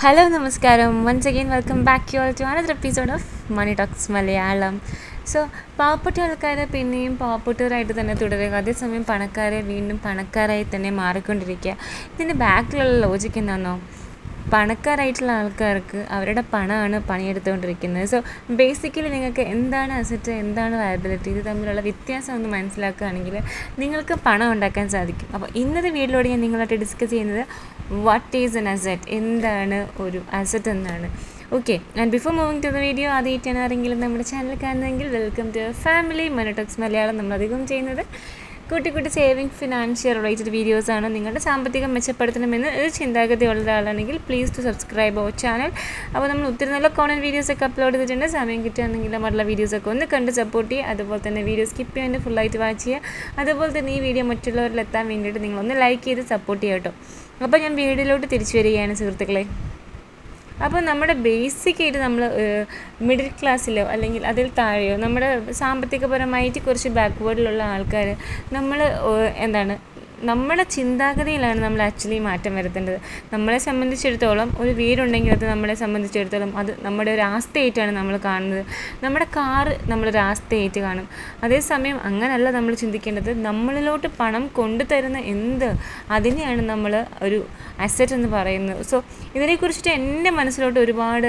hello നമസ്കാരം once again welcome back you all to another episode of money talks Malayalam so പാവപ്പെട്ട ആൾക്കാർ പിന്നെയും പാവപ്പെട്ടവരായിട്ട് തന്നെ തുടരുക അതേസമയം പണക്കാരെ വീണ്ടും പണക്കാരായി തന്നെ മാറിക്കൊണ്ടിരിക്കുക ഇതിൻ്റെ ബാക്കിലുള്ള ലോജിക്ക് എന്താണെന്നോ പണക്കാരായിട്ടുള്ള ആൾക്കാർക്ക് അവരുടെ പണമാണ് പണിയെടുത്തുകൊണ്ടിരിക്കുന്നത് സോ ബേസിക്കലി നിങ്ങൾക്ക് എന്താണ് അസറ്റ് എന്താണ് ലയബിലിറ്റി ഇത് തമ്മിലുള്ള വ്യത്യാസം ഒന്ന് മനസ്സിലാക്കുകയാണെങ്കിൽ നിങ്ങൾക്ക് പണം ഉണ്ടാക്കാൻ സാധിക്കും അപ്പോൾ ഇന്നത്തെ വീഡിയോയിലൂടെ ഞാൻ നിങ്ങളായിട്ട് ഡിസ്കസ് ചെയ്യുന്നത് വാട്ട് ഈസ് എൻ അസറ്റ് എന്താണ് ഒരു അസറ്റ് എന്നാണ് okay and before moving to the video ആദ്യമായിട്ടാണ് ആരെങ്കിലും നമ്മുടെ ചാനൽ കാണുന്നതെങ്കിൽ welcome to family money talks Malayalam നമ്മൾ അധികം ചെയ്യുന്നത് കുട്ടി കുട്ടി സേവിങ് ഫിനാൻഷ്യൽ റിലേറ്റഡ് വീഡിയോസാണ് നിങ്ങളുടെ സാമ്പത്തികം മെച്ചപ്പെടുത്തണമെന്ന് ഒരു ചിന്താഗതി ഉള്ള ഒരാളാണെങ്കിൽ please to subscribe our channel അപ്പോൾ നമ്മൾ ഒത്തിരി നല്ല കോണൻ വീഡിയോസൊക്കെ അപ്ലോഡ് ചെയ്തിട്ടുണ്ട് സമയം കിട്ടുകയാണെങ്കിൽ നമ്മളുടെ വീഡിയോസൊക്കെ ഒന്ന് കണ്ട് സപ്പോർട്ട് ചെയ്യുക അതുപോലെ തന്നെ വീഡിയോ സ്കിപ്പ് ചെയ്യാണ്ട് ഫുള്ളായിട്ട് വാച്ച് ചെയ്യുക അതുപോലെ തന്നെ ഈ വീഡിയോ മറ്റുള്ളവരിൽ എത്താൻ വേണ്ടിയിട്ട് നിങ്ങളൊന്ന് ലൈക്ക് ചെയ്ത് സപ്പോർട്ട് ചെയ്യുക കേട്ടോ അപ്പോൾ ഞാൻ വീഡിയോയിലോട്ട് തിരിച്ചു വരികയാണ് സുഹൃത്തുക്കളെ അപ്പോൾ നമ്മുടെ ബേസിക് ആയിട്ട് നമ്മൾ മിഡിൽ ക്ലാസ്സിലോ അല്ലെങ്കിൽ അതിൽ താഴെയോ നമ്മുടെ സാമ്പത്തികപരമായിട്ട് കുറച്ച് ബാക്ക്വേർഡിലുള്ള ആൾക്കാർ നമ്മൾ എന്താണ് നമ്മുടെ ചിന്താഗതിയിലാണ് നമ്മൾ ആക്ച്വലി മാറ്റം വരുത്തേണ്ടത് നമ്മളെ സംബന്ധിച്ചിടത്തോളം ഒരു വീടുണ്ടെങ്കിൽ അത് നമ്മളെ സംബന്ധിച്ചിടത്തോളം അത് നമ്മുടെ ഒരു ആസ്തയായിട്ടാണ് നമ്മൾ കാണുന്നത് നമ്മുടെ കാറ് നമ്മളൊരു ആസ്തയായിട്ട് കാണും അതേസമയം അങ്ങനല്ല നമ്മൾ ചിന്തിക്കേണ്ടത് നമ്മളിലോട്ട് പണം കൊണ്ടുതരുന്ന എന്ത് അതിനെയാണ് നമ്മൾ ഒരു അസറ്റ് എന്ന് പറയുന്നത് സോ ഇതിനെക്കുറിച്ചിട്ട് എൻ്റെ മനസ്സിലോട്ട് ഒരുപാട്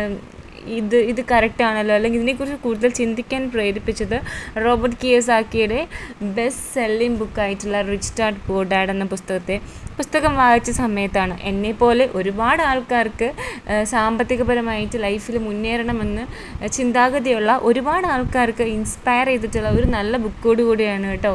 ഇത് ഇത് കറക്റ്റ് ആണല്ലോ അല്ലെങ്കിൽ ഇതിനെക്കുറിച്ച് കൂടുതൽ ചിന്തിക്കാൻ പ്രേരിപ്പിച്ചത് റോബർട്ട് കിയസാക്കിയുടെ ബെസ്റ്റ് സെല്ലിംഗ് ബുക്കായിട്ടുള്ള റിച്ച് ഡാഡ് പോർ ഡാഡ് എന്ന പുസ്തകത്തെ പുസ്തകം വായിച്ച സമയത്താണ് എന്നെപ്പോലെ ഒരുപാട് ആൾക്കാർക്ക് സാമ്പത്തികപരമായിട്ട് ലൈഫിൽ മുന്നേറണമെന്ന് ചിന്താഗതിയുള്ള ഒരുപാട് ആൾക്കാർക്ക് ഇൻസ്പയർ ചെയ്തിട്ടുള്ള ഒരു നല്ല ബുക്കോട് കൂടിയാണ് കേട്ടോ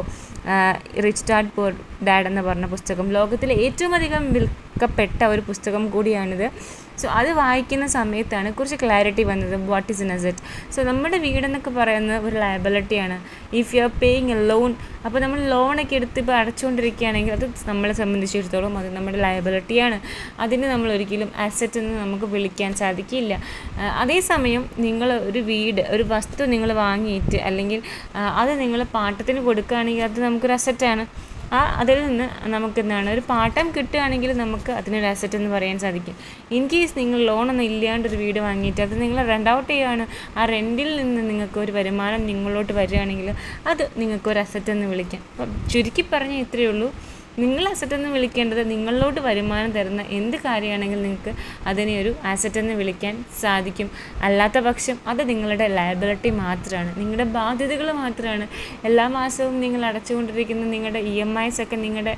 റിച്ച് ഡാഡ് പോർ ഡാഡ് എന്ന് പറഞ്ഞ പുസ്തകം ലോകത്തിലെ ഏറ്റവും അധികം വിൽക്കപ്പെട്ട ഒരു പുസ്തകം കൂടിയാണിത് സോ അത് വായിക്കുന്ന സമയത്താണ് കുറച്ച് ക്ലാരിറ്റി വന്നത് what is an asset so നമ്മുടെ വീടെന്നൊക്കെ പറയുന്നത് ഒരു ലയബിലിറ്റിയാണ് if you are paying a loan അപ്പോൾ നമ്മൾ ലോണൊക്കെ എടുത്ത് ഇപ്പോൾ അടച്ചുകൊണ്ടിരിക്കുകയാണെങ്കിൽ അത് നമ്മളെ സംബന്ധിച്ചിടത്തോളം അത് നമ്മുടെ ലയബിലിറ്റിയാണ് അതിന് നമ്മൾ ഒരിക്കലും അസറ്റ് എന്ന് നമുക്ക് വിളിക്കാൻ സാധിക്കില്ല അതേസമയം നിങ്ങൾ ഒരു വീട് ഒരു വസ്തു നിങ്ങൾ വാങ്ങിയിട്ട് അല്ലെങ്കിൽ അത് നിങ്ങൾ പാട്ടത്തിന് കൊടുക്കുകയാണെങ്കിൽ അത് നമുക്കൊരു അസറ്റാണ് ആ അതിൽ നിന്ന് നമുക്ക് എന്താണ് ഒരു പാട്ടം കിട്ടുകയാണെങ്കിൽ നമുക്ക് അതിനൊരു അസറ്റ് എന്ന് പറയാൻ സാധിക്കും ഇൻ കേസ് നിങ്ങൾ ലോണൊന്നും ഇല്ലാണ്ട് ഒരു വീട് വാങ്ങിയിട്ട് അത് നിങ്ങൾ റെൻ്റ് ഔട്ട് ചെയ്യുകയാണ് ആ റെൻറ്റിൽ നിന്ന് നിങ്ങൾക്ക് ഒരു വരുമാനം നിങ്ങളോട്ട് വരികയാണെങ്കിൽ അത് നിങ്ങൾക്കൊരു അസറ്റ് എന്ന് വിളിക്കാം അപ്പം ചുരുക്കി പറഞ്ഞാൽ ഇത്രയേ ഉള്ളൂ നിങ്ങൾ അസറ്റ് എന്ന് വിളിക്കേണ്ടത് നിങ്ങളിലോട്ട് വരുമാനം തരുന്ന എന്ത് കാര്യമാണെങ്കിൽ നിങ്ങൾക്ക് അതിനെ ഒരു അസറ്റ് എന്ന് വിളിക്കാൻ സാധിക്കും അല്ലാത്ത പക്ഷം അത് നിങ്ങളുടെ ലയബിലിറ്റി മാത്രമാണ് നിങ്ങളുടെ ബാധ്യതകൾ മാത്രമാണ് എല്ലാ മാസവും നിങ്ങൾ അടച്ചുകൊണ്ടിരിക്കുന്ന നിങ്ങളുടെ ഇ എം ഐസ് ഒക്കെ നിങ്ങളുടെ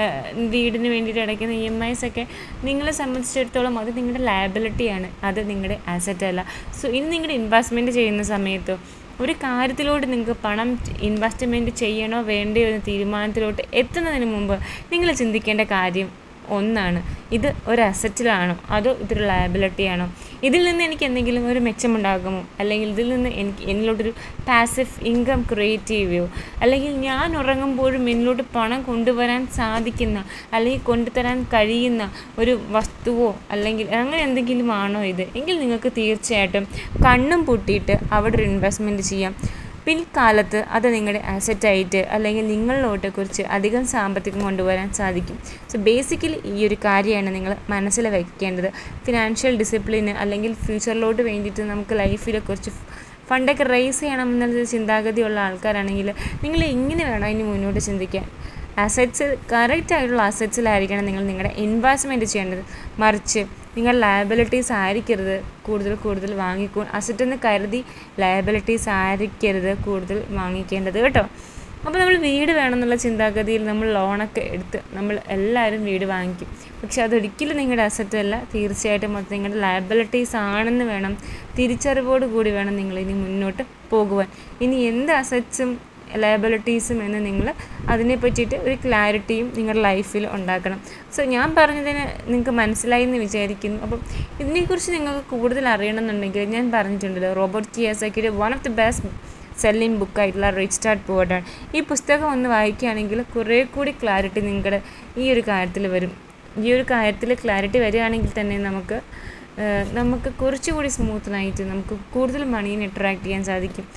വീടിന് വേണ്ടിയിട്ട് അടയ്ക്കുന്ന ഇ എം ഐസ് ഒക്കെ നിങ്ങളെ സംബന്ധിച്ചിടത്തോളം അത് നിങ്ങളുടെ ലയബിലിറ്റിയാണ് അത് നിങ്ങളുടെ അസറ്റ് അല്ല സോ ഇനി നിങ്ങളുടെ ഇൻവെസ്റ്റ്മെൻറ്റ് ചെയ്യുന്ന സമയത്തോ ഒരു കാര്യത്തിലോട്ട് നിങ്ങൾക്ക് പണം ഇൻവെസ്റ്റ്മെൻറ്റ് ചെയ്യണോ വേണ്ടയോ എന്ന തീരുമാനത്തിലോട്ട് എത്തുന്നതിന് മുമ്പ് നിങ്ങൾ ചിന്തിക്കേണ്ട കാര്യം ഒന്നാണ് ഇത് ഒരു അസറ്റിലാണോ അതോ ഇതൊരു ലയബിലിറ്റിയാണോ ഇതിൽ നിന്ന് എനിക്ക് എന്തെങ്കിലും ഒരു മെച്ചമുണ്ടാകുമോ അല്ലെങ്കിൽ ഇതിൽ നിന്ന് എനിക്ക് എന്നിലോട്ടൊരു പാസീവ് ഇൻകം ക്രിയേറ്റ് ചെയ്യുകയോ അല്ലെങ്കിൽ ഞാൻ ഉറങ്ങുമ്പോഴും എന്നിലോട്ട് പണം കൊണ്ടുവരാൻ സാധിക്കുന്ന അല്ലെങ്കിൽ കൊണ്ടുതരാൻ കഴിയുന്ന ഒരു വസ്തുവോ അല്ലെങ്കിൽ അങ്ങനെ എന്തെങ്കിലും ആണോ ഇത് എങ്കിൽ നിങ്ങൾക്ക് തീർച്ചയായിട്ടും കണ്ണും പൊട്ടിയിട്ട് അവിടെ ഒരു ഇൻവെസ്റ്റ്മെൻറ്റ് ചെയ്യാം പിൽക്കാലത്ത് അത് നിങ്ങളുടെ ആസറ്റായിട്ട് അല്ലെങ്കിൽ നിങ്ങളിലോട്ട് കുറിച്ച് അധികം സാമ്പത്തികം കൊണ്ടുവരാൻ സാധിക്കും സോ ബേസിക്കലി ഈ ഒരു കാര്യമാണ് നിങ്ങൾ മനസ്സിൽ വയ്ക്കേണ്ടത് ഫിനാൻഷ്യൽ ഡിസിപ്ലിന് അല്ലെങ്കിൽ ഫ്യൂച്ചറിലോട്ട് വേണ്ടിയിട്ട് നമുക്ക് ലൈഫിൽ കുറച്ച് ഫണ്ടൊക്കെ റേസ് ചെയ്യണം എന്നുള്ള ചിന്താഗതിയുള്ള ആൾക്കാരാണെങ്കിൽ നിങ്ങൾ എങ്ങനെ വേണം അതിന് മുന്നോട്ട് ചിന്തിക്കാൻ അസറ്റ്സ് കറക്റ്റ് ആയിട്ടുള്ള അസറ്റ്സിലായിരിക്കണം നിങ്ങൾ നിങ്ങളുടെ ഇൻവെസ്റ്റ്മെൻറ്റ് ചെയ്യേണ്ടത് മറിച്ച് നിങ്ങൾ ലയബിലിറ്റീസ് ആയിരിക്കരുത് കൂടുതൽ കൂടുതൽ വാങ്ങിക്കോ അസറ്റ് എന്ന് കരുതി ലയബിലിറ്റീസ് ആയിരിക്കരുത് കൂടുതൽ വാങ്ങിക്കേണ്ടത് കേട്ടോ അപ്പോൾ നമ്മൾ വീട് വേണമെന്നുള്ള ചിന്താഗതിയിൽ നമ്മൾ ലോണൊക്കെ എടുത്ത് നമ്മൾ എല്ലാവരും വീട് വാങ്ങിക്കും പക്ഷെ അതൊരിക്കലും നിങ്ങളുടെ അസറ്റ് അല്ല തീർച്ചയായിട്ടും അത് നിങ്ങളുടെ ലയബിലിറ്റീസ് ആണെന്ന് വേണം തിരിച്ചറിവോട് കൂടി വേണം നിങ്ങൾ ഇനി മുന്നോട്ട് പോകുവാൻ ഇനി എന്ത് അസറ്റ്സും ലയബിലിറ്റീസും എന്ന് നിങ്ങൾ അതിനെ പറ്റിയിട്ട് ഒരു ക്ലാരിറ്റിയും നിങ്ങളുടെ ലൈഫിൽ ഉണ്ടാക്കണം സോ ഞാൻ പറഞ്ഞതിന് നിങ്ങൾക്ക് മനസ്സിലായി എന്ന് വിചാരിക്കുന്നു അപ്പം ഇതിനെക്കുറിച്ച് നിങ്ങൾക്ക് കൂടുതൽ അറിയണമെന്നുണ്ടെങ്കിൽ ഞാൻ പറഞ്ഞിട്ടുണ്ടല്ലോ റോബർട്ട് കിയാസാക്കിയുടെ one of the best selling ബുക്കായിട്ടുള്ള റിച്ച് സ്റ്റാർട്ട് പോർഡാണ് ഈ പുസ്തകം ഒന്ന് വായിക്കുകയാണെങ്കിൽ കുറേ കൂടി ക്ലാരിറ്റി നിങ്ങളുടെ ഈ ഒരു കാര്യത്തിൽ വരും ഈ ഒരു കാര്യത്തിൽ ക്ലാരിറ്റി വരികയാണെങ്കിൽ തന്നെ നമുക്ക് നമുക്ക് കുറച്ചുകൂടി സ്മൂത്തനായിട്ട് നമുക്ക് കൂടുതൽ മണീനെ അട്രാക്റ്റ് ചെയ്യാൻ സാധിക്കും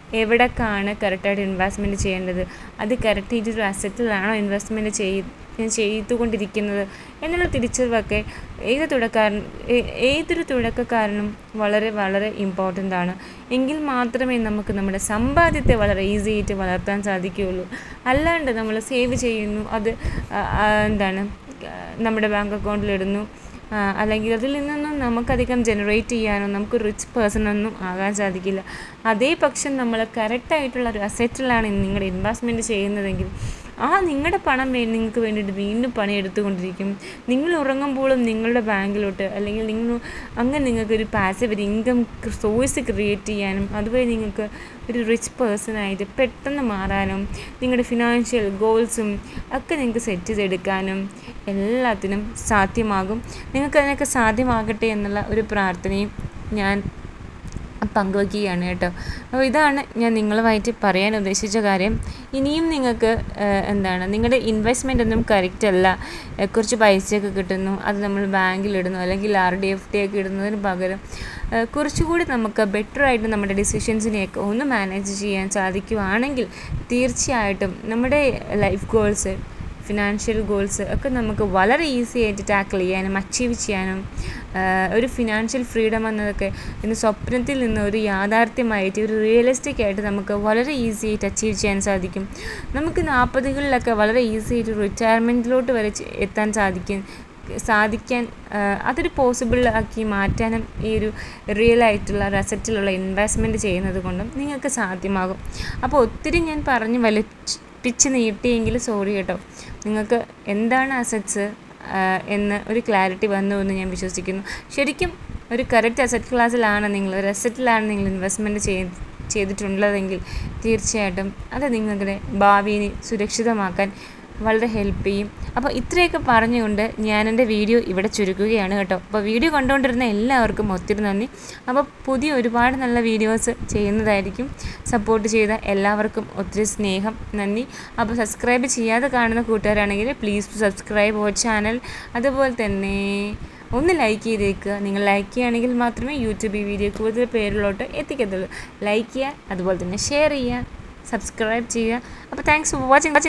എവിടേക്കാണ് കറക്റ്റായിട്ട് ഇൻവെസ്റ്റ്മെൻറ്റ് ചെയ്യേണ്ടത് അത് കറക്റ്റ് ചെയ്തൊരു അസറ്റിലാണോ ഇൻവെസ്റ്റ്മെൻറ്റ് ചെയ് ചെയ്തുകൊണ്ടിരിക്കുന്നത് എന്നുള്ള തിരിച്ചറിവൊക്കെ ഏത് തുടക്കാരൻ ഏതൊരു തുടക്കക്കാരനും വളരെ വളരെ ഇമ്പോർട്ടൻ്റ് ആണ് എങ്കിൽ മാത്രമേ നമുക്ക് നമ്മുടെ സമ്പാദ്യത്തെ വളരെ ഈസി ആയിട്ട് വളർത്താൻ സാധിക്കുകയുള്ളൂ അല്ലാണ്ട് നമ്മൾ സേവ് ചെയ്യുന്നു അത് എന്താണ് നമ്മുടെ ബാങ്ക് അക്കൗണ്ടിലിടുന്നു അല്ലെങ്കിൽ അതിൽ നിന്നൊന്നും നമുക്കധികം ജനറേറ്റ് ചെയ്യാനോ നമുക്ക് റിച്ച് പേഴ്സണൊന്നും ആകാൻ സാധിക്കില്ല അതേ പക്ഷം നമ്മൾ കറക്റ്റായിട്ടുള്ള ഒരു അസറ്റിലാണ് നിങ്ങളുടെ ഇൻവെസ്റ്റ്മെൻറ്റ് ചെയ്യുന്നതെങ്കിൽ ആ നിങ്ങളുടെ പണം നിങ്ങൾക്ക് വേണ്ടിയിട്ട് വീണ്ടും പണിയെടുത്തുകൊണ്ടിരിക്കും നിങ്ങൾ ഉറങ്ങുമ്പോഴും നിങ്ങളുടെ ബാങ്കിലോട്ട് അല്ലെങ്കിൽ നിങ്ങൾ അങ്ങനെ നിങ്ങൾക്ക് ഒരു പാസീവ് ഒരു ഇൻകം സോഴ്സ് ക്രിയേറ്റ് ചെയ്യാനും അതുവഴി നിങ്ങൾക്ക് ഒരു റിച്ച് പേഴ്സണായിട്ട് പെട്ടെന്ന് മാറാനും നിങ്ങളുടെ ഫിനാൻഷ്യൽ ഗോൾസും ഒക്കെ നിങ്ങൾക്ക് സെറ്റ് ചെയ്തെടുക്കാനും എല്ലാത്തിനും സാധ്യമാകും നിങ്ങൾക്ക് അതിനൊക്കെ സാധ്യമാകട്ടെ എന്നുള്ള ഒരു പ്രാർത്ഥനയും ഞാൻ പങ്കുവയ്ക്കുകയാണ് കേട്ടോ അപ്പോൾ ഇതാണ് ഞാൻ നിങ്ങളുമായിട്ട് പറയാൻ ഉദ്ദേശിച്ച കാര്യം ഇനിയും നിങ്ങൾക്ക് എന്താണ് നിങ്ങളുടെ ഇൻവെസ്റ്റ്മെൻ്റ് ഒന്നും കറക്റ്റ് അല്ല കുറച്ച് പൈസയൊക്കെ കിട്ടുന്നു അത് നമ്മൾ ബാങ്കിലിടുന്നു അല്ലെങ്കിൽ ആർ ഡി എഫ് ടി ഒക്കെ ഇടുന്നതിന് പകരം കുറച്ചുകൂടി നമുക്ക് ബെറ്ററായിട്ട് നമ്മുടെ ഡിസിഷൻസിനെയൊക്കെ ഒന്ന് മാനേജ് ചെയ്യാൻ സാധിക്കുവാണെങ്കിൽ തീർച്ചയായിട്ടും നമ്മുടെ ലൈഫ് ഗോൾസ് ഫിനാൻഷ്യൽ ഗോൾസ് ഒക്കെ നമുക്ക് വളരെ ഈസി ആയിട്ട് ടാക്കിൾ ചെയ്യാനും അച്ചീവ് ചെയ്യാനും ഒരു ഫിനാൻഷ്യൽ ഫ്രീഡം എന്നതൊക്കെ ഇന്ന് സ്വപ്നത്തിൽ നിന്ന് ഒരു യാഥാർത്ഥ്യമായിട്ട് ഒരു റിയലിസ്റ്റിക് ആയിട്ട് നമുക്ക് വളരെ ഈസി ആയിട്ട് അച്ചീവ് ചെയ്യാൻ സാധിക്കും നമുക്ക് നാൽപ്പതുകളിലൊക്കെ വളരെ ഈസി ആയിട്ട് റിട്ടയർമെൻറ്റിലോട്ട് വരെ എത്താൻ സാധിക്കും സാധിക്കാൻ അതൊരു പോസിബിൾ ആക്കി മാറ്റാനും ഈ ഒരു റിയൽ ആയിട്ടുള്ള ഒരു അസറ്റിലുള്ള ഇൻവെസ്റ്റ്മെൻറ്റ് ചെയ്യുന്നത് കൊണ്ടും നിങ്ങൾക്ക് സാധ്യമാകും അപ്പോൾ ഒത്തിരി ഞാൻ പറഞ്ഞ് വലിച്ച് പിച്ച് നീട്ടിയെങ്കിൽ സോറി കേട്ടോ നിങ്ങൾക്ക് എന്താണ് അസറ്റ്സ് എന്ന് ഒരു ക്ലാരിറ്റി വന്നു എന്ന് ഞാൻ വിശ്വസിക്കുന്നു ശരിക്കും ഒരു കറക്റ്റ് അസറ്റ് ക്ലാസ്സിലാണ് നിങ്ങൾ ഒരു അസറ്റിലാണ് നിങ്ങൾ ഇൻവെസ്റ്റ്മെൻറ്റ് ചെയ്ത് ചെയ്തിട്ടുള്ളതെങ്കിൽ തീർച്ചയായിട്ടും അത് നിങ്ങളുടെ ഭാവിയെ സുരക്ഷിതമാക്കാൻ വളരെ ഹെൽപ്പ് ചെയ്യും അപ്പോൾ ഇത്രയൊക്കെ പറഞ്ഞുകൊണ്ട് ഞാൻ എൻ്റെ വീഡിയോ ഇവിടെ ചുരുക്കുകയാണ് കേട്ടോ അപ്പോൾ വീഡിയോ കണ്ടുകൊണ്ടിരുന്ന എല്ലാവർക്കും ഒത്തിരി നന്ദി അപ്പോൾ പുതിയ ഒരുപാട് നല്ല വീഡിയോസ് ചെയ്യുന്നതായിരിക്കും സപ്പോർട്ട് ചെയ്ത എല്ലാവർക്കും ഒത്തിരി സ്നേഹം നന്ദി അപ്പോൾ സബ്സ്ക്രൈബ് ചെയ്യാതെ കാണുന്ന കൂട്ടുകാരാണെങ്കിൽ പ്ലീസ് സബ്സ്ക്രൈബ് അവർ ചാനൽ അതുപോലെ തന്നെ ഒന്ന് ലൈക്ക് ചെയ്തേക്കുക നിങ്ങൾ ലൈക്ക് ചെയ്യുകയാണെങ്കിൽ മാത്രമേ യൂട്യൂബ് ഈ വീഡിയോ കൂടുതൽ പേരിലോട്ട് എത്തിക്കത്തുള്ളൂ ലൈക്ക് ചെയ്യുക അതുപോലെ തന്നെ ഷെയർ ചെയ്യുക സബ്സ്ക്രൈബ് ചെയ്യുക അപ്പോൾ താങ്ക്സ് ഫോർ വാച്ചിങ്